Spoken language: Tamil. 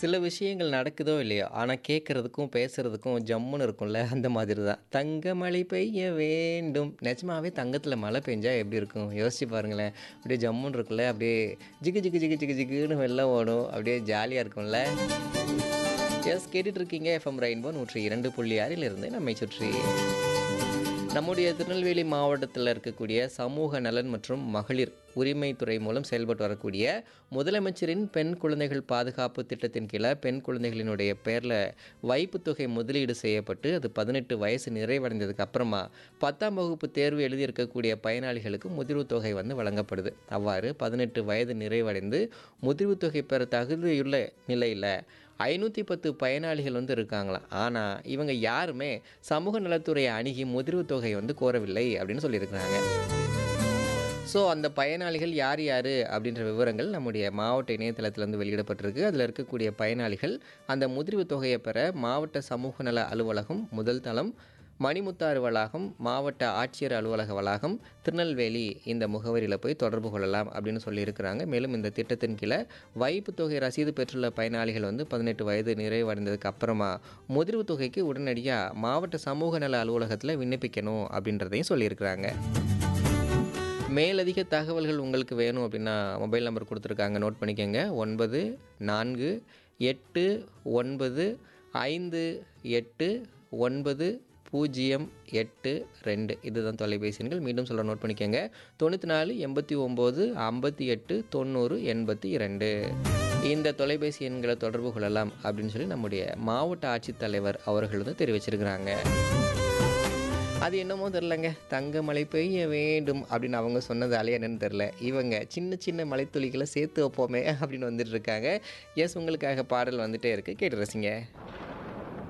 சில விஷயங்கள் நடக்குதோ இல்லையோ, ஆனா கேட்கறதுக்கும், பேசுறதுக்கும் ஜம்முன்னு இருக்கும்ல, அந்த மாதிரி தான். "தங்க மழை பெய்ய வேண்டும்." நிஜமாவே தங்கத்தில மழை பெஞ்சா எப்படி இருக்கும்? யோசிச்சு பாருங்களேன். அப்படியே ஜம்முன்னு இருக்கும்ல, அப்படியே ஜிகு ஜிகு ஜிகு ஜிகு ஜிகுன்னு வெள்ளம் ஓடும். அப்படியே ஜாலியா இருக்கும்ல. எஸ் கேட்டுட்டு இருக்கீங்க எஃப்எம் ரெயின்போ 102.6 இலிருந்து நம்மை சுற்றி. நம்முடைய திருநெல்வேலி மாவட்டத்தில இருக்கக்கூடிய சமூக நலன் மற்றும் மகளிர் உரிமைத்துறை மூலம் செயல்பட்டு வரக்கூடிய முதலமைச்சரின் பெண் குழந்தைகள் பாதுகாப்பு திட்டத்தின் கீழ பெண் குழந்தைகளினுடைய பேர்ல வைப்புத் தொகை முதலீடு செய்யப்பட்டு, அது 18 வயசு நிறைவடைந்ததுக்கு அப்புறமா 10ஆம் வகுப்பு தேர்வு எழுதியிருக்கக்கூடிய பயனாளிகளுக்கு முதிர்வுத் தொகை வந்து வழங்கப்படுது. அவ்வாறு 18 வயது நிறைவடைந்து முதிர்வுத் தொகை பெற தகுதியுள்ள நிலையில 510 பயனாளிகள் வந்து இருக்காங்களாம். ஆனா, இவங்க யாருமே சமூக நலத்துறையை அணுகி முதிர்வுத் தொகை வந்து கோரவில்லை அப்படின்னு சொல்லியிருக்கிறாங்க. ஸோ, அந்த பயனாளிகள் யார் யாரு அப்படின்ற விவரங்கள் நம்முடைய மாவட்ட இணையதளத்திலிருந்து வெளியிடப்பட்டிருக்கு. அதில இருக்கக்கூடிய பயனாளிகள் அந்த முதிர்வுத் தொகையை பெற மாவட்ட சமூக நல அலுவலகம், முதல் தளம், மணிமுத்தாறு வளாகம், மாவட்ட ஆட்சியர் அலுவலக வளாகம், திருநெல்வேலி இந்த முகவரியில போய் தொடர்பு கொள்ளலாம் அப்படின்னு சொல்லியிருக்கிறாங்க. மேலும் இந்த திட்டத்தின் கீழ வைப்புத் தொகை ரசீது பெற்றுள்ள பயனாளிகள் வந்து 18 வயது நிறைவடைந்ததுக்கு அப்புறமா முதிர்வுத் தொகைக்கு உடனடியா மாவட்ட சமூக நல அலுவலகத்தில விண்ணப்பிக்கணும் அப்படின்றதையும் சொல்லியிருக்கிறாங்க. மேலதிக தகவல்கள் உங்களுக்கு வேணும் அப்படின்னா மொபைல் நம்பர் குடுத்துருக்காங்க. நோட் பண்ணிக்கங்க. 9484589082 இதுதான் தொலைபேசி எண்கள். மீண்டும் சொல்றேன் நோட் பண்ணிக்கங்க. 9489589082 இந்த தொலைபேசி எண்கள தொடர்பு கொள்ளலாம் அப்படின்னு சொல்லி நம்முடைய மாவட்ட ஆட்சித்தலைவர் அவர்கள் வந்து தெரிவிச்சிருக்கிறாங்க. அது என்னமோ தெரியலங்க. "தங்க மழை பெய்ய வேண்டும்" அப்படின்னு அவங்க சொன்னதாலயா என்னன்னு தெரியல. இவங்க "சின்ன சின்ன மழைத்துளிகள சேர்த்து வைப்போமே" அப்படின்னு வந்துட்டு இருக்காங்க. எஸ் உங்களுக்காக பாடல் வந்துட்டே இருக்கு. கேட்டு ரசிங்க.